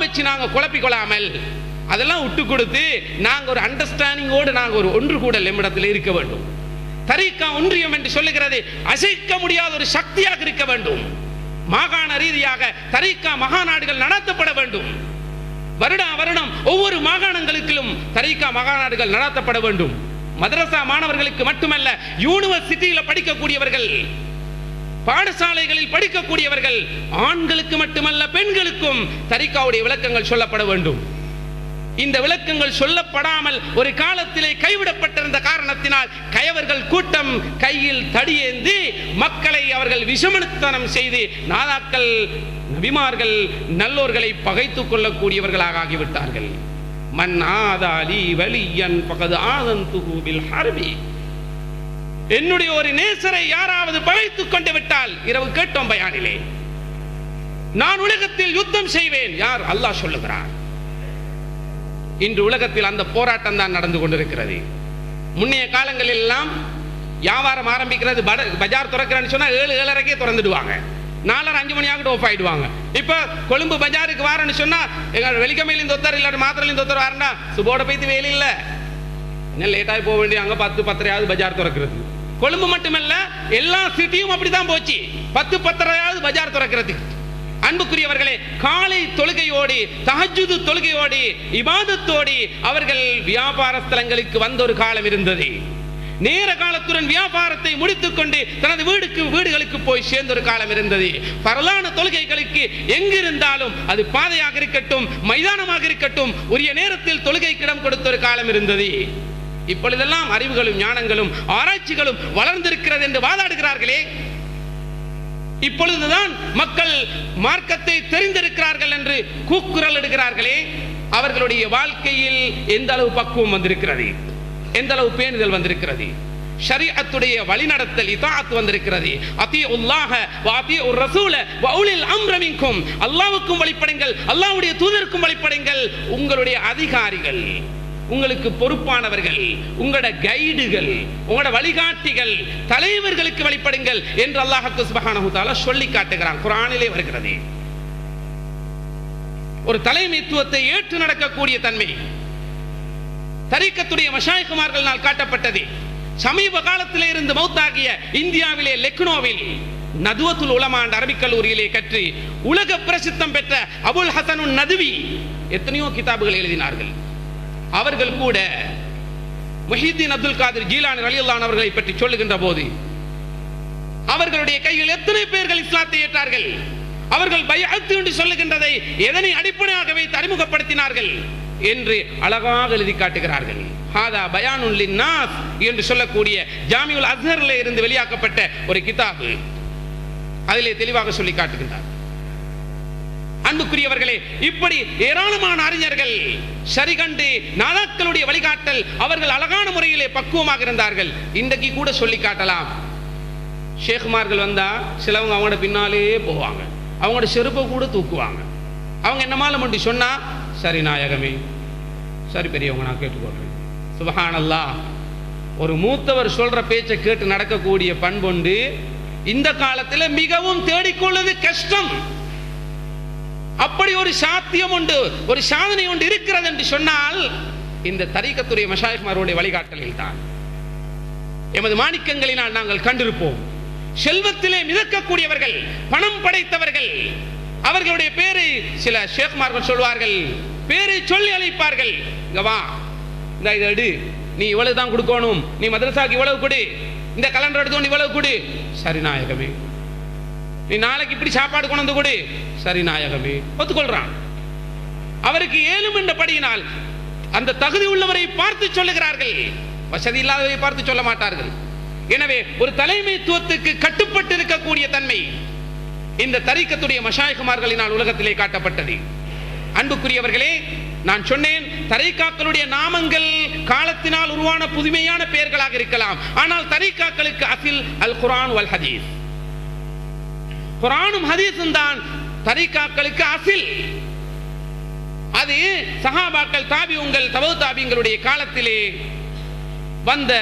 வச்சு நாங்க குழப்பிக் கொள்ளாமல் அதெல்லாம் விட்டு கொடுத்து நாங்க ஒரு அண்டர்ஸ்டாண்டிங்கோடு நாங்க ஒரு ஒன்று கூடல் நம்மிடத்தில் இருக்க வேண்டும் தரீக்கா ஒன்றியம் என்று சொல்லுகிறது அசைக்க முடியாத ஒரு சக்தியாக இருக்க வேண்டும் மாகாண ரீதியாக தரீக்கா மகாநாடுகள் நடத்தப்பட வேண்டும் வருடா வருடம் ஒவ்வொரு மாகாணங்களுக்கும் தரீக்கா மகாநாடுகள் நடத்தப்பட வேண்டும் மதரசா மாணவர்களுக்கு மட்டுமல்ல யூனிவர்சிட்டியில படிக்கக்கூடியவர்கள் பாடசாலைகளில் படிக்கக்கூடியவர்கள் ஆண்களுக்கு மட்டுமல்ல பெண்களுக்கும் தரிகாவுடைய விளக்கங்கள் சொல்லப்பட வேண்டும் இந்த விளக்கங்கள் சொல்லப்படாமல் ஒரு காலத்திலே கைவிடப்பட்டிருந்த காரணத்தினால் கயவர்கள் கூட்டம் கையில் தடியேந்தி மக்களை அவர்கள் விஷமனுத்தனம் செய்து நாதாக்கள் நபிமார்கள் நல்லோர்களை பகைத்துக் கொள்ளக்கூடியவர்களாக ஆகிவிட்டார்கள் மன் ஆதாலி வலியன் பகது ஆதன் துகுபில் ஹர்பி என்னுடைய ஒரு நேசரை யாராவது பகைத்துக் கொண்டு விட்டால் இரவு கேட்டோம் பயானிலே நான் உலகத்தில் யுத்தம் செய்வேன் யார் அல்லாஹ் சொல்லுகிறார் இன்று உலகத்தில் அந்த போராட்டம் தான் நடந்து கொண்டிருக்கிறது முன்னைய காலங்களில் எல்லாம் வியாபாரம் ஆரம்பிக்கிறது பட- பஜார் திறக்கிறேன்னு சொன்னா ஏழு ஏழரைக்கே திறந்துடுவாங்க நாலரை அஞ்சு மணி ஆகிட்டு ஆஃப் ஆயிடுவாங்க இப்ப கொழும்பு பஜாருக்கு வாரன்னு சொன்னா எங்க வெலிக்கமையிலிருந்து ஒருத்தர் இல்ல மாத்திரையிலிருந்து ஒருத்தர் வாரண்டா சுபோட போய்த்து வேலை இல்ல இன்னும் லேட்டாகி போக வேண்டிய அங்க பத்து பத்தரையாவது பஜார் திறக்கிறது கொழும்பு மட்டுமல்ல எல்லா சிட்டியும் அப்படிதான் போச்சு பத்து பத்தரையாவது பஜார் திறக்கிறதுக்கு அன்புக்குரியவர்களே காலை தொழுகையோடு தஹஜ்ஜுது தொழுகையோடு இபாதத்தோடு அவர்கள் வியாபார ஸ்தலங்களுக்கு வந்த ஒரு காலம் இருந்தது நேர காலத்துடன் வியாபாரத்தை முடித்துக் கொண்டு தனது வீடுக்கு வீடுகளுக்கு போய் சேர்ந்த ஒரு காலம் இருந்தது பரலான தொழுகைகளுக்கு எங்கிருந்தாலும் அது பாதையாக இருக்கட்டும் மைதானமாக இருக்கட்டும் உரிய நேரத்தில் தொழுகைக்கு இடம் கொடுத்த ஒரு காலம் இருந்தது இப்பொழுதெல்லாம் அறிவுகளும் ஞானங்களும் ஆராய்ச்சிகளும் வளர்ந்திருக்கிறது என்று வாதாடுகிறார்களே இப்பொழுதுதான் மக்கள் மார்க்கத்தை தெரிந்திருக்கிறார்கள் என்று கூக்குரல் எடுக்கிறார்களே அவர்களுடைய வாழ்க்கையில் எந்த அளவு பக்குவம் வந்திருக்கிறது எந்த அளவு பேணுதல் வந்திருக்கிறது ஷரீஅத்துடைய வழிநடத்தல் இதாத் வந்திருக்கிறது அதி உல்லாஹ வாதி ஒரு ரசூல வவுலில் அம்ரமிக்கும் அல்லாவுக்கும் வழிபடுங்கள் அல்லாஹ்வுடைய தூதருக்கும் வழிபடுங்கள் உங்களுடைய அதிகாரிகள் உங்களுக்கு பொறுப்பானவர்கள் உங்களோட கைடுகள் உங்களோட வழிகாட்டிகள் தலைவர்களுக்கு வழிபடுங்கள் என்று அல்லாஹு சுபஹானஹு தஆலா சொல்லி காட்டுகிறான் குர்ஆனிலே வருகிறது ஒரு தலைமைத்துவத்தை ஏற்று நடக்கக்கூடிய தன்மை தரிக்கத்துடைய மஷாய்குமார்களால் காட்டப்பட்டது சமீப காலத்திலே இருந்து மௌத்தாகிய இந்தியாவிலே லெக்னோவில் நதுவத்துல் உலமா என்ற அரபிக் கல்லூரியிலே கற்று உலக பிரசித்தம் பெற்ற அபுல் ஹசனுன் நதுவி எத்தனையோ கிதாபுகள் எழுதினார்கள் அவர்கள் கூட முஹித்தீன் அப்துல் காதிர் ஜீலானி ரலியல்லான் அவர்களை பற்றி சொல்லுகின்ற போது அவர்களுடைய கையில் எத்தனை பேர்கள் இஸ்லாத்தை ஏற்றார்கள் அவர்கள் பைஅத்து என்று சொல்லுகின்றதை எதனை அடிப்படையாக வைத்து அறிமுகப்படுத்தினார்கள் என்று அழகாக எழுதி காட்டுகிறார்கள் ஹாதா பயானுல் லின்னாஸ் என்று சொல்லக்கூடிய ஜாமியுல் அஸ்ஹர்ல இருந்து வெளியாக்கப்பட்ட ஒரு கிதாபு அதிலே தெளிவாக சொல்லி காட்டுகின்றார் அன்புக்குரியவர்களே இப்படி ஏராளமான அறிஞர்கள் சரிகண்டு நாதாக்களுடைய வழிகாட்டல் அவர்கள் அழகான முறையிலே பக்குவமாக இருந்தார்கள் இன்றைக்கு கூட சொல்லி காட்டலாம் ஷேகுமார்கள் வந்தா சிலவங்க அவங்களோட பின்னாலே போவாங்க அவங்களோட செருப்பை கூட தூக்குவாங்க அவங்க என்னமால மட்டும் சொன்னா சரி நாயகமே சரி பெரியவங்க நான் கேட்டுக்கொள்றேன் சுபஹானல்லா ஒரு மூத்தவர் சொல்ற பேச்சை கேட்டு நடக்கக்கூடிய பண்புண்டு இந்த காலத்துல மிகவும் தேடிக்கொள்வது கஷ்டம் அப்படி ஒரு சாத்தியம் உண்டு ஒரு சாதனை உண்டு இருக்கிறது என்று சொன்னால் இந்த தரீக்கத்துடைய மஷாயிக்மாருடைய வழிகாட்டலில் தான் எமது மாணிக்கங்களினால் நாங்கள் கண்டிருப்போம் செல்வத்திலே மிதக்கக்கூடியவர்கள் பணம் படைத்தவர்கள் அவர்களுடைய பேரை சில ஷேக்மார்கள் சொல்வார்கள் பேரை சொல்லி அழைப்பார்கள் இங்க வா இந்த இதை எடு நீ இவ்வளவு தான் கொடுக்கணும் நீ மதரசாக்கு இவ்வளவு கொடு இந்த கலண்டர் எடுத்து இவ்வளவு கொடு சரி நாயகமே நீ நாளைக்கு இப்படி சாப்பாடு கொண்டு வந்து கொடு சரி நாயகமே ஒத்துக்கொள்றான் அவருக்கு ஏழும் என்றபடியினால் அந்த தகுதி உள்ளவரை பார்த்து சொல்லுகிறார்கள் வசதி இல்லாதவரை பார்த்து சொல்ல மாட்டார்கள் எனவே ஒரு தலைமைத்துவத்துக்கு கட்டுப்பட்டு இருக்கக்கூடிய தன்மை இந்த தரிக்கத்துடைய மஷாயகுமார்களினால் உலகத்திலே காட்டப்பட்டது அன்புக்குரியவர்களே நான் சொன்னேன் தரைக்காக்களுடைய நாமங்கள் காலத்தினால் உருவான புதுமையான பெயர்களாக இருக்கலாம் ஆனால் தரைக்காக்களுக்கு அசில் அல் குரான் வல் ஹதீஸ் குரானும் ஹதீஸும் தான் தரிகாக்களுக்கு அசில் அது சஹாபாக்கள் தாபியுங்கள் தபு தாபியங்களுடைய காலத்திலே வந்த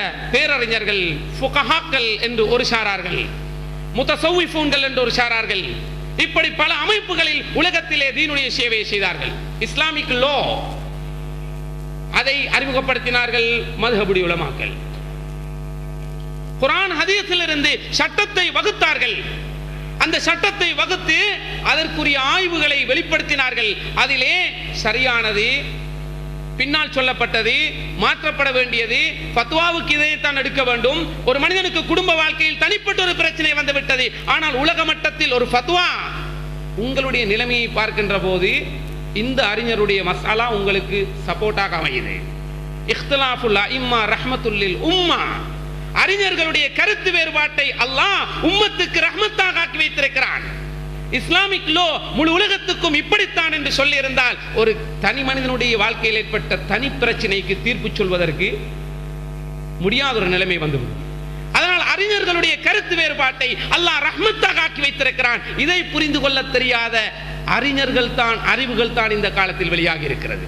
பேரறிஞர்கள் ஃபுகஹாக்கள் என்று ஒரு சாரார்கள் முத்தசௌவிஃபூன்கள் என்று ஒரு சாரார்கள் இப்படி பல அமைப்புகளில் உலகத்திலே தீனுடைய சேவையை செய்தார்கள் இஸ்லாமிக் லோ அதை அறிமுகப்படுத்தினார்கள் மதுஹபுடி உலமாக்கள் குரான் ஹதீஸிலிருந்து சட்டத்தை வகுத்தார்கள் அந்த சட்டத்தை வகுத்து அதற்குரிய ஆய்வுகளை வெளிப்படுத்தினார்கள் அதிலே சரியானது பின்னால் சொல்லப்பட்டது மாற்றப்பட வேண்டியது ஃபத்வாவுக்கு இதைத்தான் எடுக்க வேண்டும் ஒரு மனிதனுக்கு குடும்ப வாழ்க்கையில் தனிப்பட்ட ஒரு பிரச்சனை வந்துவிட்டது ஆனால் உலக மட்டத்தில் ஒரு ஃபத்வா உங்களுடைய நிலைமையை பார்க்கின்ற போது இந்த அறிஞருடைய மசாலா உங்களுக்கு சப்போர்ட்டாக அமையுது இஃப்திலாஃபுல் இம்மா ரஹ்மத்துல்லில் உம்மா அறிஞர்களுடைய கருத்து வேறுபாட்டை அல்லாஹ் உம்மத்துக்கு ரஹ்மத்தாக ஆக்கி வைத்திருக்கிறான் இஸ்லாமிக் லோ முழு உலகத்துக்கும் இப்படித்தான் என்று சொல்லியிருந்தால் ஒரு தனி மனிதனுடைய வாழ்க்கையில் ஏற்பட்ட தனி பிரச்சனைக்கு தீர்ப்பு சொல்வதற்கு முடியாத ஒரு நிலைமை வந்துவிடும் அதனால் அறிஞர்களுடைய கருத்து வேறுபாட்டை அல்லாஹ் ரஹ்மத்தாக ஆக்கி வைத்திருக்கிறான் இதை புரிந்து கொள்ள தெரியாத அறிஞர்கள் தான் அறிவுகள் தான் இந்த காலத்தில் வெளியாகி இருக்கிறது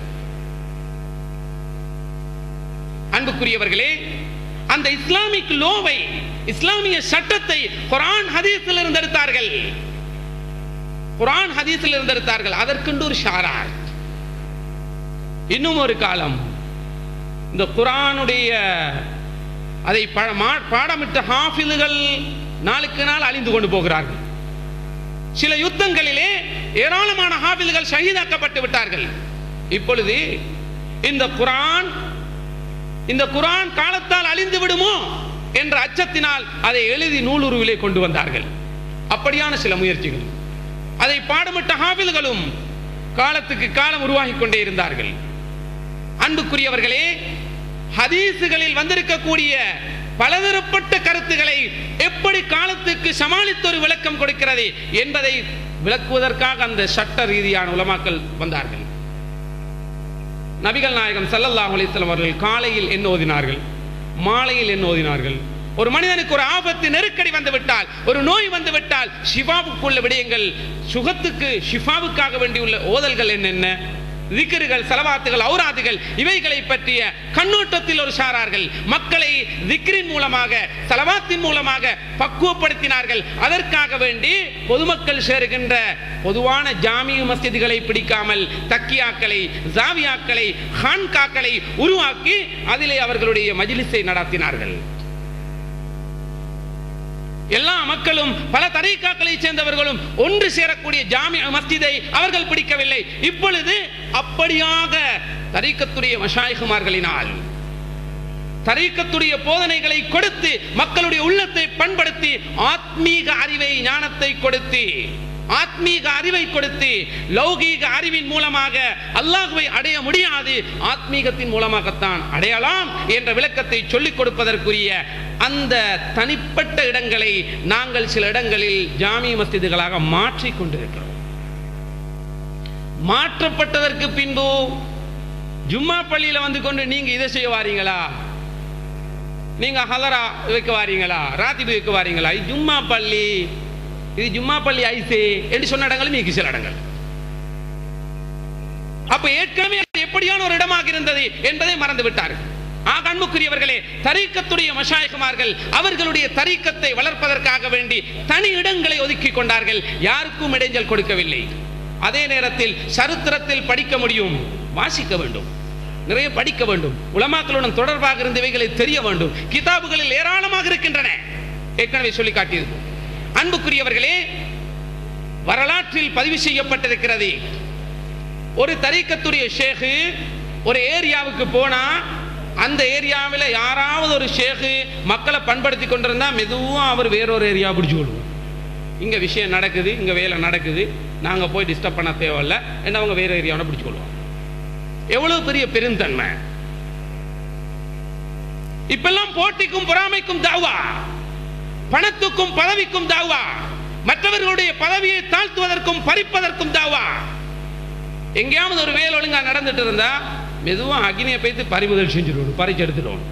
அன்புக்குரியவர்களே அந்த இஸ்லாமிக் லோவை இஸ்லாமிய சட்டத்தை குரான் ஹதீஸில் இருந்து எடுத்தார்கள் குரான் ஹதீஸில் இருந்து எடுத்தார்கள் அதற்கென்று ஒரு ஷாரார் இன்னும் ஒரு காலம் இந்த குரானுடைய அதை ப- மா- பாடமிட்ட ஹாஃபிதுகள் நாளுக்கு நாள் அழிந்து கொண்டு போகிறார்கள் சில யுத்தங்களிலே ஏராளமான ஹாஃபிதுகள் ஷஹீதாக்கப்பட்டு விட்டார்கள் இப்பொழுது இந்த குரான் இந்த குரான் காலத்தால் அழிந்து விடுமோ என்ற அச்சத்தினால் அதை எழுதி நூலுருவிலே கொண்டு வந்தார்கள் அப்படியான சில முயற்சிகள் அதை பாடமிட்ட ஹாஃபில்களும் காலத்துக்கு காலம் உருவாகி கொண்டே இருந்தார்கள் அன்புக்குரியவர்களே ஹதீஸுகளில் வந்திருக்கக்கூடிய பலதரப்பட்ட கருத்துக்களை எப்படி காலத்துக்கு சமாளித்து ஒரு விளக்கம் கொடுக்கிறது என்பதை விளக்குவதற்காக அந்த சட்ட ரீதியான உலமாக்கள் வந்தார்கள் நபிகள் நாயகம் ஸல்லல்லாஹு அலைஹி வஸல்லம் அவர்கள் காலையில் என்ன ஓதினார்கள் மாலையில் என்ன ஓதினார்கள் ஒரு மனிதனுக்கு ஒரு ஆபத்து நெருக்கடி வந்து விட்டால் ஒரு நோய் வந்து விட்டால் ஷிஃபாவுக்குள்ள விடயங்கள் சுகத்துக்கு ஷிஃபாவுக்காக வேண்டியுள்ள ஓதல்கள் என்னென்ன திக்ருகள் சலவாத்துகள் ஔராதுகள் இவைகளை பற்றிய கண்ணோட்டத்தில் ஒரு சாரார்கள் மக்களை திக்ரின் மூலமாக சலவாத்தின் மூலமாக பக்குவப்படுத்தினார்கள் அதற்காக வேண்டி பொதுமக்கள் சேருகின்ற பொதுவான ஜாமிய மஸ்ஜிதுகளை பிடிக்காமல் தக்கியாக்களை ஜாவியாக்களை ஹான்காக்களை உருவாக்கி அதிலே அவர்களுடைய மஜ்லிஸை நடத்தினார்கள் எல்லா மக்களும் பல தரீக்காக்களை சேர்ந்தவர்களும் ஒன்று சேரக்கூடிய ஜாமியா மஸ்ஜிதை அவர்கள் பிடிக்கவில்லை இப்பொழுது அப்படியாக தரீக்கத்துடைய மஷாயிகுமார்களினால் தரீக்கத்துடைய போதனைகளை கொடுத்து மக்களுடைய உள்ளத்தை பண்படுத்தி ஆத்மீக அறிவை ஞானத்தை கொடுத்து ஆத்மீக அறிவை கொடுத்து லௌகீக அறிவின் மூலமாக அல்லாஹ்வை அடைய முடியாது ஆத்மீகத்தின் மூலமாகத்தான் அடையலாம் என்ற விளக்கத்தை சொல்லிக் கொடுப்பதற்குரிய அந்த தனிப்பட்ட இடங்களை நாங்கள் சில இடங்களில் ஜாமி மஸ்ஜிதுகளாக மாற்றிக் கொண்டிருக்கிறோம் மாற்றப்பட்டதற்கு பின்பு ஜும்மா பள்ளியில வந்து கொண்டு நீங்க இதை செய்ய வாரீங்களா நீங்க ஹலரா வைக்க வாரீங்களா ராத்திபு வைக்க வாரீங்களா இது ஜும்மா பள்ளி இது ஜும்மா பள்ளி ஐசே என்று சொன்ன இடங்களும் இங்கு சில இடங்கள் அப்ப ஏற்கனவே அது எப்படியான ஒரு இடமாக இருந்தது என்பதை மறந்து விட்டார்கள் ஆக அன்புக்குரியவர்களே தரீக்கத்துடைய மஷாயகுமார்கள் அவர்களுடைய தரீக்கத்தை வளர்ப்பதற்காக வேண்டி தனி இடங்களை ஒதுக்கி கொண்டார்கள் யாருக்கும் இடைஞ்சல் கொடுக்கவில்லை அதே நேரத்தில் சரித்திரத்தில் படிக்க முடியும் வாசிக்க வேண்டும் நிறைய படிக்க வேண்டும் உலமாக்களுடன் தொடர்பாக இருந்தவைகளை தெரிய வேண்டும் கிதாபுகளில் ஏராளமாக இருக்கின்றன ஏற்கனவே சொல்லி காட்டியது அன்புக்குரியவர்களே வரலாற்றில் பதிவு செய்யப்பட்டிருக்கிறது ஒரு தரீக்கத்துடைய ஷேகு ஒரு ஏரியாவுக்கு போனா அந்த ஏரியாவில் யாராவது ஒரு ஷேகு மக்களை பண்படுத்தி கொண்டிருந்தா மெதுவா அவர் வேறொரு ஏரியா பிடிச்சு கொள்வோம் இங்க விஷயம் நடக்குது இங்க வேலை நடக்குது நாங்க போய் டிஸ்டர்ப் பண்ண தேவையில்ல என்ன அவங்க வேற ஏரியாவை பிடிச்சு கொள்வோம் எவ்வளவு பெரிய பெருந்தன்மை இப்பெல்லாம் போட்டிக்கும் பொறாமைக்கும் தாவா பணத்துக்கும் பதவிக்கும் தாவா மற்றவர்களுடைய பதவியை தாழ்த்துவதற்கும் பறிப்பதற்கும் தாவா எங்கேயாவது ஒரு வேலை ஒழுங்கா நடந்துட்டு இருந்தா மெதுவா அக்னியை பேத்து பறிமுதல் செஞ்சிடணும் பறிச்சு எடுத்துடணும்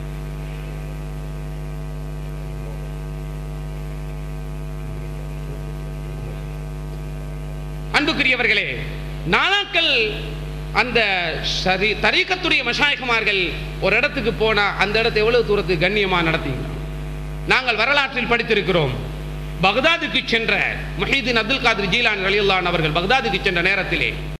அன்புக்குரியவர்களே நானாக்கள் அந்த சரி தரீக்கத்துடைய மஷாயகுமார்கள் ஒரு இடத்துக்கு போனா அந்த இடத்தை எவ்வளவு தூரத்துக்கு கண்ணியமா நடத்தீங்க நாங்கள் வரலாற்றில் படித்திருக்கிறோம் பக்தாதுக்கு சென்ற முஹீதீன் அப்துல் காதிர் ஜீலான் ரலியல்லான் அவர்கள் பக்தாதுக்கு சென்ற நேரத்திலே